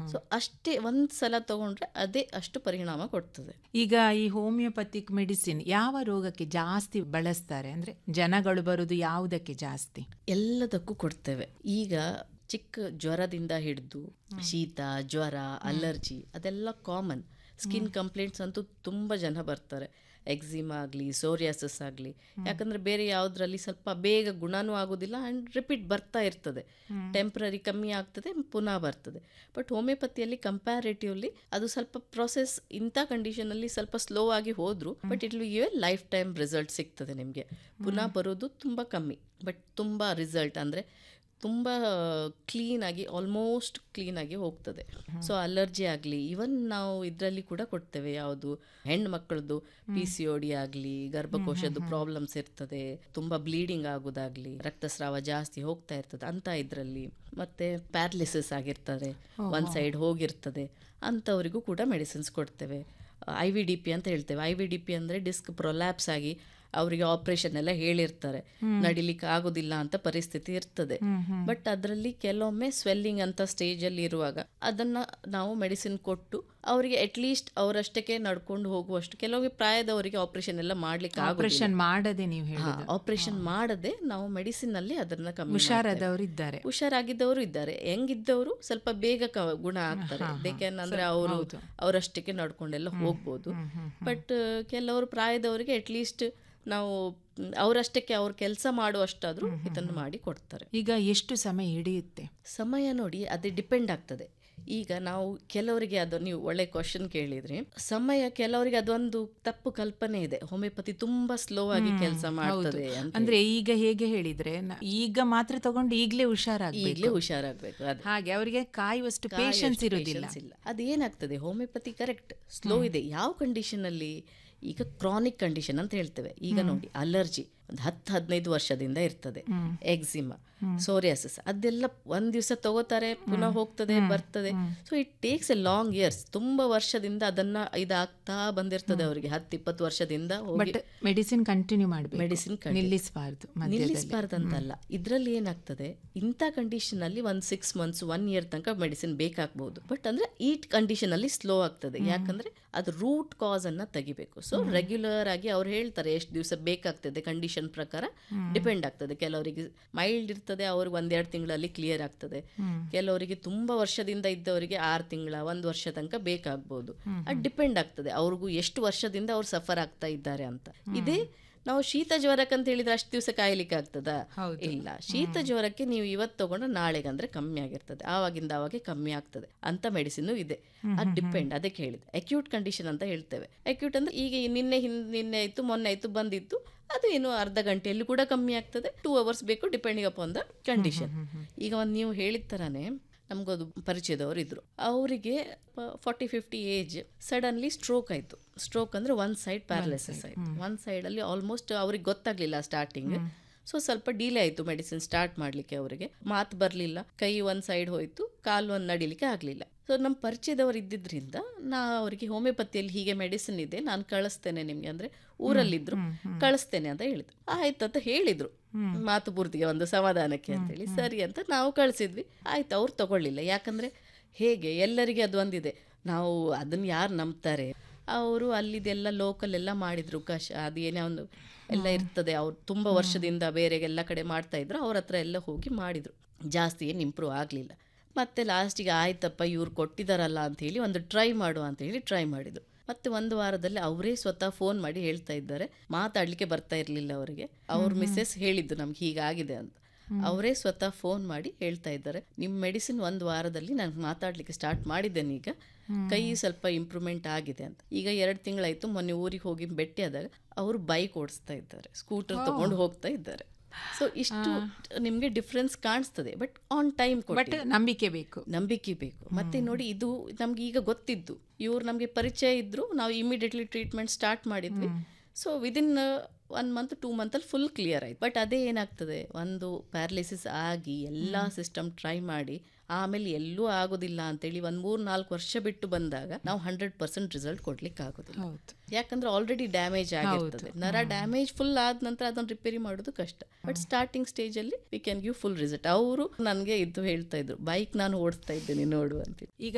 so ಅಷ್ಟೇ ಒಂದು ಸಲ ತಗೊಂಡ್ರೆ ಅದೇ ಅಷ್ಟು ಪರಿಣಾಮ ಕೊಡ್ತದೆ ಈಗ ಈ ಹೋಮಿಯೋಪತಿಕ್ ಮೆಡಿಸಿನ್ ಯಾವ ರೋಗಕ್ಕೆ ಜಾಸ್ತಿ ಬಳಸ್ತಾರೆ ಅಂದ್ರೆ ಜನಗಳು ಬರುವುದು ಯಾವುದಕ್ಕೆ ಜಾಸ್ತಿ ಎಲ್ಲದಕ್ಕೂ ಕೊಡ್ತೇವೆ ಈಗ ಚಿಕ್ಕ ಜ್ವರದಿಂದ ಹಿಡಿದು ಶೀತ ಜ್ವರ ಅಲರ್ಜಿ ಅದೆಲ್ಲ ಕಾಮನ್ ಸ್ಕಿನ್ ಕಂಪ್ಲೇಂಟ್ಸ್ ಅಂತೂ ತುಂಬ ಜನ ಬರ್ತಾರೆ ಎಕ್ಸಿಮಾ ಆಗಲಿ ಸೋರಿಯಾಸಿಸ್ ಆಗಲಿ ಯಾಕಂದರೆ ಬೇರೆ ಯಾವುದರಲ್ಲಿ ಸ್ವಲ್ಪ ಬೇಗ ಗುಣನೂ ಆಗೋದಿಲ್ಲ ಆ್ಯಂಡ್ ರಿಪೀಟ್ ಬರ್ತಾ ಇರ್ತದೆ ಟೆಂಪ್ರರಿ ಕಮ್ಮಿ ಆಗ್ತದೆ ಪುನಃ ಬರ್ತದೆ ಬಟ್ ಹೋಮಿಯೋಪತಿಯಲ್ಲಿ ಕಂಪ್ಯಾರೇಟಿವ್ಲಿ ಅದು ಸ್ವಲ್ಪ ಪ್ರೊಸೆಸ್ ಇಂಥ ಕಂಡೀಷನಲ್ಲಿ ಸ್ವಲ್ಪ ಸ್ಲೋ ಆಗಿ ಹೋದ್ರು but it will give lifetime result ಸಿಗ್ತದೆ ನಿಮಗೆ ಪುನಃ ಬರೋದು ತುಂಬ ಕಮ್ಮಿ ಬಟ್ ತುಂಬ ರಿಸಲ್ಟ್ ಅಂದರೆ ತುಂಬ ಕ್ಲೀನಾಗಿ ಆಲ್ಮೋಸ್ಟ್ ಕ್ಲೀನಾಗಿ ಹೋಗ್ತದೆ ಸೊ ಅಲರ್ಜಿ ಆಗಲಿ ಇವನ್ ನಾವು ಇದರಲ್ಲಿ ಕೂಡ ಕೊಡ್ತೇವೆ ಯಾವುದು ಹೆಣ್ಣು ಮಕ್ಕಳದು ಪಿ ಸಿ ಒ ಡಿ ಆಗಲಿ ಗರ್ಭಕೋಶದ ಪ್ರಾಬ್ಲಮ್ಸ್ ಇರ್ತದೆ ತುಂಬ ಬ್ಲೀಡಿಂಗ್ ಆಗೋದಾಗ್ಲಿ ರಕ್ತಸ್ರಾವ ಜಾಸ್ತಿ ಹೋಗ್ತಾ ಇರ್ತದೆ ಅಂತ ಇದರಲ್ಲಿ ಮತ್ತೆ ಪ್ಯಾರಲಿಸಿಸ್ ಆಗಿರ್ತದೆ ಒಂದು ಸೈಡ್ ಹೋಗಿರ್ತದೆ ಅಂಥವರಿಗೂ ಕೂಡ ಮೆಡಿಸಿನ್ಸ್ ಕೊಡ್ತೇವೆ ಐ ವಿ ಡಿ ಪಿ ಅಂತ ಹೇಳ್ತೇವೆ ಐ ವಿ ಡಿ ಪಿ ಅಂದರೆ ಡಿಸ್ಕ್ ಪ್ರೊಲ್ಯಾಪ್ಸ್ ಆಗಿ ಅವರಿಗೆ ಆಪರೇಷನ್ ಎಲ್ಲ ಹೇಳಿರ್ತಾರೆ ನಡಿಲಿಕ್ಕೆ ಆಗೋದಿಲ್ಲ ಅಂತ ಪರಿಸ್ಥಿತಿ ಇರ್ತದೆ ಬಟ್ ಅದರಲ್ಲಿ ಕೆಲವೊಮ್ಮೆ ಸ್ವೆಲ್ಲಿಂಗ್ ಅಂತ ಸ್ಟೇಜಲ್ಲಿ ಇರುವಾಗ ಅದನ್ನ ನಾವು ಮೆಡಿಸಿನ್ ಕೊಟ್ಟು ಅವರಿಗೆ ಅಟ್ಲೀಸ್ಟ್ ಅವರಷ್ಟಕ್ಕೆ ನಡ್ಕೊಂಡು ಹೋಗುವಷ್ಟು ಕೆಲವೊಮ್ಮೆ ಪ್ರಾಯದವರಿಗೆ ಆಪರೇಷನ್ ಎಲ್ಲ ಮಾಡ್ಲಿಕ್ಕೆ ಆಪರೇಷನ್ ಮಾಡದೆ ನೀವು ಹೇಳಿ ಆಪರೇಷನ್ ಮಾಡದೆ ನಾವು ಮೆಡಿಸಿನ್ ಅಲ್ಲಿ ಅದನ್ನ ಕಮ್ಮಿ ಹುಷಾರಾದವರು ಇದ್ದಾರೆ ಹುಷಾರಾಗಿದ್ದವರು ಇದ್ದಾರೆ ಹೆಂಗಿದ್ದವರು ಸ್ವಲ್ಪ ಬೇಗ ಕ- ಗುಣ ಆಗ್ತಾರೆ ಯಾಕೆಂದ್ರೆ ಅವರು ಅವರಷ್ಟಕ್ಕೆ ನಡ್ಕೊಂಡೆಲ್ಲ ಹೋಗ್ಬೋದು ಬಟ್ ಕೆಲವರು ಪ್ರಾಯದವರಿಗೆ ಅಟ್ಲೀಸ್ಟ್ ನಾವು ಮ್, ಅವರಷ್ಟಕ್ಕೆ ಅವ್ರ ಕೆಲಸ ಮಾಡುವಷ್ಟಾದ್ರೂ ಇದನ್ನು ಮಾಡಿ ಕೊಡ್ತಾರೆ ಈಗ ಎಷ್ಟು ಸಮಯ ಹಿಡಿಯುತ್ತೆ ಸಮಯ ನೋಡಿ ಅದು ಡಿಪೆಂಡ್ ಆಗ್ತದೆ ಈಗ ನಾವು ಕೆಲವರಿಗೆ ಅದು ನೀವು ಒಳ್ಳೆ ಕ್ವಶನ್ ಕೇಳಿದ್ರಿ ಸಮಯ ಕೆಲವರಿಗೆ ಅದೊಂದು ತಪ್ಪು ಕಲ್ಪನೆ ಇದೆ ಹೋಮಿಯೋಪತಿ ತುಂಬಾ ಸ್ಲೋ ಆಗಿ ಕೆಲಸ ಮಾಡ್ತದೆ ಅಂತ ಅಂದ್ರೆ ಈಗ ಹೇಗೆ ಹೇಳಿದ್ರೆ ನ- ಈಗ ಮಾತ್ರ ತಗೊಂಡು ಈಗಲೇ ಹುಷಾರಾಗ್ಬೇಕು ಈಗಲೇ ಹುಷಾರಾಗ್ಬೇಕು ಅದು ಹಾಗೆ ಅವರಿಗೆ ಕಾಯುವಷ್ಟು ಪೇಷನ್ಸ್ ಇರುವುದಿಲ್ಲ patience ಇಲ್ಲ ಅದೇನಾಗ್ತದೆ ಹೋಮಿಯೋಪತಿ ಕರೆಕ್ಟ್ ಸ್ಲೋ ಇದೆ ಯಾವ ಕಂಡೀಷನ್ ಅಲ್ಲಿ ಈಗ ಕ್ರಾನಿಕ್ ಕಂಡೀಷನ್ ಅಂತ ಹೇಳ್ತೇವೆ ಈಗ ನೋಡಿ ಅಲರ್ಜಿ ಒಂದು ಹತ್ತು ಹದಿನೈದು ವರ್ಷದಿಂದ ಇರ್ತದೆ ಎಕ್ಸಿಮಾ ಸೋರಿಯಾಸಿಸ್ ಅದೆಲ್ಲ ಒಂದ್ ದಿವಸ ತಗೋತಾರೆ ಪುನಃ ಹೋಗ್ತದೆ ಬರ್ತದೆ so it takes a long years ತುಂಬಾ ವರ್ಷದಿಂದ ಅದನ್ನ ಇದಾಗ್ತಾ ಬಂದಿರ್ತದೆ ಅವರಿಗೆ ಹತ್ತು ಇಪ್ಪತ್ತು ವರ್ಷದಿಂದ ಹೋಗಿ ಬಟ್ ಮೆಡಿಸಿನ್ ಕಂಟಿನ್ಯೂ ಮಾಡಬೇಕು ಮೆಡಿಸಿನ್ ನಿಲ್ಲಿಸಬಾರ್ದು ನಿಲ್ಲಿಸಬಾರ್ದಂತಲ್ಲ ಇದರಲ್ಲಿ ಏನಾಗ್ತದೆ ಇಂಥ ಕಂಡೀಷನ್ ಅಲ್ಲಿ ಒಂದು ಸಿಕ್ಸ್ ಮಂತ್ಸ್ ಒನ್ ಇಯರ್ ತನಕ ಮೆಡಿಸಿನ್ ಬೇಕಾಗಬಹುದು ಬಟ್ ಅಂದ್ರೆ ಈ ಕಂಡೀಷನ್ ಅಲ್ಲಿ ಸ್ಲೋ ಆಗ್ತದೆ ಯಾಕಂದ್ರೆ ಅದು ರೂಟ್ ಕಾಸ್ ಅನ್ನ ತೆಗಿಬೇಕು ಸೊ ರೆಗ್ಯುಲರ್ ಆಗಿ ಅವ್ರು ಹೇಳ್ತಾರೆ ಎಷ್ಟು ದಿವಸ ಬೇಕಾಗ್ತದೆ ಕಂಡೀಷನ್ ಪ್ರಕಾರ ಡಿಪೆಂಡ್ ಆಗ್ತದೆ ಕೆಲವರಿಗೆ ಮೈಲ್ಡ್ ಇರ್ತದೆ ಅವ್ರಿಗೆ ಒಂದೆರಡು ತಿಂಗಳಲ್ಲಿ ಕ್ಲಿಯರ್ ಆಗ್ತದೆ ಕೆಲವರಿಗೆ ತುಂಬಾ ವರ್ಷದಿಂದ ಇದ್ದವರಿಗೆ ಆರು ತಿಂಗಳ ಒಂದು ವರ್ಷ ತನಕ ಬೇಕಾಗ್ಬೋದು ಅದು ಡಿಪೆಂಡ್ ಆಗ್ತದೆ ಅವ್ರಿಗೂ ಎಷ್ಟು ವರ್ಷದಿಂದ ಅವ್ರು ಸಫರ್ ಆಗ್ತಾ ಇದ್ದಾರೆ ಅಂತ ಇದೇ ನಾವು ಶೀತ ಜ್ವರಕ್ಕೆ ಅಂತ ಹೇಳಿದ್ರೆ ಅಷ್ಟು ದಿವಸ ಕಾಯ್ಲಿಕ್ಕೆ ಆಗ್ತದ ಇಲ್ಲ ಶೀತ ಜ್ವರಕ್ಕೆ ನೀವು ಇವತ್ತು ತಗೊಂಡ್ರೆ ನಾಳೆಗಂದ್ರೆ ಕಮ್ಮಿ ಆಗಿರ್ತದೆ ಆವಾಗಿಂದ ಆವಾಗೆ ಕಮ್ಮಿ ಆಗ್ತದೆ ಅಂತ ಮೆಡಿಸಿನ್ ಇದೆ ಅದು ಡಿಪೆಂಡ್ ಅದಕ್ಕೆ ಹೇಳಿದೆ ಅಕ್ಯೂಟ್ ಕಂಡೀಷನ್ ಅಂತ ಹೇಳ್ತೇವೆ ಅಕ್ಯೂಟ್ ಅಂದ್ರೆ ಈಗ ಈ ನಿನ್ನೆ ಹಿಂದ್ ನಿನ್ನೆ ಆಯ್ತು ಮೊನ್ನೆ ಆಯ್ತು ಬಂದಿತ್ತು ಅದು ಏನು ಅರ್ಧ ಗಂಟೆಯಲ್ಲಿ ಕೂಡ ಕಮ್ಮಿ ಆಗ್ತದೆ ಟೂ ಅವರ್ಸ್ ಬೇಕು ಡಿಪೆಂಡಿಂಗ್ ಅಪಾನ್ ದ ಕಂಡೀಷನ್ ಈಗ ಒಂದು ನೀವು ಹೇಳಿದ ಥರನೇ ನಮಗೊಂದು ಪರಿಚಯದವರು ಇದ್ರು ಅವರಿಗೆ forty fifty age suddenly stroke ಆಯಿತು ಸ್ಟ್ರೋಕ್ ಅಂದರೆ ಒನ್ ಸೈಡ್ ಪ್ಯಾರಲಿಸಿಸ್ ಆಯಿತು ಒನ್ ಸೈಡಲ್ಲಿ ಆಲ್ಮೋಸ್ಟ್ ಅವ್ರಿಗೆ ಗೊತ್ತಾಗಲಿಲ್ಲ ಸ್ಟಾರ್ಟಿಂಗ್ ಸೊ ಸ್ವಲ್ಪ ಡಿಲೇ ಆಯಿತು ಮೆಡಿಸಿನ್ ಸ್ಟಾರ್ಟ್ ಮಾಡಲಿಕ್ಕೆ ಅವರಿಗೆ ಮಾತು ಬರಲಿಲ್ಲ ಕೈ ಒಂದು ಸೈಡ್ ಹೋಯಿತು ಕಾಲು ಒಂದು ನಡಿಲಿಕ್ಕೆ ಆಗಲಿಲ್ಲ ಸೊ ನಮ್ಮ ಪರಿಚಯದವರು ಇದ್ದಿದ್ರಿಂದ ನಾ ಅವರಿಗೆ ಹೋಮಿಯೋಪತಿಯಲ್ಲಿ ಹೀಗೆ ಮೆಡಿಸಿನ್ ಇದೆ ನಾನು ಕಳಿಸ್ತೇನೆ ನಿಮಗೆ ಅಂದರೆ ಊರಲ್ಲಿದ್ರು ಕಳಿಸ್ತೇನೆ ಅಂತ ಹೇಳಿದ್ರು ಆಯ್ತು ಅಂತ ಹೇಳಿದ್ರು ಮಾತು ಪೂರ್ತಿಗೆ ಒಂದು ಸಮಾಧಾನಕ್ಕೆ ಅಂತೇಳಿ ಸರಿ ಅಂತ ನಾವು ಕಳಿಸಿದ್ವಿ ಆಯ್ತು ಅವ್ರು ತಗೊಳ್ಳಿಲ್ಲ ಯಾಕಂದ್ರೆ ಹೇಗೆ ಎಲ್ಲರಿಗೆ ಅದು ಒಂದಿದೆ ನಾವು ಅದನ್ನ ಯಾರು ನಂಬ್ತಾರೆ ಅವರು ಅಲ್ಲಿದೆಲ್ಲ ಲೋಕಲ್ ಎಲ್ಲ ಮಾಡಿದ್ರು ಕಷ ಅದೇನೇ ಒಂದು ಎಲ್ಲ ಇರ್ತದೆ ಅವ್ರು ತುಂಬ ವರ್ಷದಿಂದ ಬೇರೆ ಎಲ್ಲ ಕಡೆ ಮಾಡ್ತಾ ಇದ್ರು ಅವ್ರ ಹತ್ರ ಎಲ್ಲ ಹೋಗಿ ಮಾಡಿದ್ರು ಜಾಸ್ತಿ ಏನು ಇಂಪ್ರೂವ್ ಆಗಲಿಲ್ಲ ಮತ್ತೆ ಲಾಸ್ಟಿಗೆ ಆಯ್ತಪ್ಪ ಇವ್ರು ಕೊಟ್ಟಿದ್ದಾರಲ್ಲ ಅಂಥೇಳಿ ಒಂದು ಟ್ರೈ ಮಾಡುವ ಅಂತ ಹೇಳಿ ಟ್ರೈ ಮಾಡಿದ್ರು ಮತ್ತೆ ಒಂದು ವಾರದಲ್ಲಿ ಅವರೇ ಸ್ವತಃ ಫೋನ್ ಮಾಡಿ ಹೇಳ್ತಾ ಇದ್ದಾರೆ ಮಾತಾಡಲಿಕ್ಕೆ ಬರ್ತಾ ಇರಲಿಲ್ಲ ಅವರಿಗೆ ಅವ್ರ ಮಿಸ್ಸೆಸ್ ಹೇಳಿದ್ದು ನಮ್ಗೆ ಹೀಗಾಗಿದೆ ಅಂತ ಅವರೇ ಸ್ವತಃ ಫೋನ್ ಮಾಡಿ ಹೇಳ್ತಾ ಇದ್ದಾರೆ ನಿಮ್ಮ ಮೆಡಿಸಿನ್ ಒಂದು ವಾರದಲ್ಲಿ ನಾನು ಮಾತಾಡಲಿಕ್ಕೆ ಸ್ಟಾರ್ಟ್ ಮಾಡಿದ್ದೇನೆ ಈಗ ಕೈ ಸ್ವಲ್ಪ ಇಂಪ್ರೂವ್ಮೆಂಟ್ ಆಗಿದೆ ಅಂತ ಈಗ ಎರಡು ತಿಂಗಳಾಯ್ತು ಮೊನ್ನೆ ಊರಿಗೆ ಹೋಗಿ ಭೇಟಿ ಆದಾಗ ಅವರು ಬೈಕ್ ಓಡಿಸ್ತಾ ಇದ್ದಾರೆ ಸ್ಕೂಟರ್ ತಗೊಂಡು ಹೋಗ್ತಾ ಇದ್ದಾರೆ ಸೊ ಇಷ್ಟು ನಿಮಗೆ ಡಿಫ್ರೆನ್ಸ್ ಕಾಣಿಸ್ತದೆ ಬಟ್ ಆನ್ ಟೈಮ್ ಬಟ್ ನಂಬಿಕೆ ಬೇಕು ನಂಬಿಕೆ ಬೇಕು ಮತ್ತೆ ನೋಡಿ ಇದು ನಮ್ಗೆ ಈಗ ಗೊತ್ತಿದ್ದು ಇವ್ರು ನಮಗೆ ಪರಿಚಯ ಇದ್ರು ನಾವು ಇಮಿಡಿಯೇಟ್ಲಿ ಟ್ರೀಟ್ಮೆಂಟ್ ಸ್ಟಾರ್ಟ್ ಮಾಡಿದ್ವಿ so within one month two ಮಂತಲ್ಲಿ ಫುಲ್ ಕ್ಲಿಯರ್ ಆಯ್ತು ಬಟ್ ಅದೇ ಏನಾಗ್ತದೆ ಒಂದು ಪ್ಯಾರಲಿಸಿಸ್ ಆಗಿ ಎಲ್ಲ ಸಿಸ್ಟಮ್ ಟ್ರೈ ಮಾಡಿ ಆಮೇಲೆ ಎಲ್ಲೂ ಆಗೋದಿಲ್ಲ ಅಂತೇಳಿ ಒಂದು ಮೂರು ನಾಲ್ಕು ವರ್ಷ ಬಿಟ್ಟು ಬಂದಾಗ ನಾವು ಹಂಡ್ರೆಡ್ ಪರ್ಸೆಂಟ್ ರಿಸಲ್ಟ್ ಕೊಡ್ಲಿಕ್ಕೆ ಆಗೋದಿಲ್ಲ ಹೌದು ಯಾಕಂದ್ರೆ ಆಲ್ರೆಡಿ ಡ್ಯಾಮೇಜ್ ಆಗಿರ್ತದೆ ನರ ಡ್ಯಾಮೇಜ್ ಫುಲ್ ಆದ ನಂತರ ಅದನ್ನು ರಿಪೇರಿ ಮಾಡೋದು ಕಷ್ಟ ಬಟ್ ಸ್ಟಾರ್ಟಿಂಗ್ ಸ್ಟೇಜಲ್ಲಿ we can give full result ಅವರು ನನಗೆ ಇದು ಹೇಳ್ತಾ ಇದ್ರು ಬೈಕ್ ನಾನು ಓಡಿಸ್ತಾ ಇದ್ದೇನೆ ನೋಡು ಅಂತೇಳಿ ಈಗ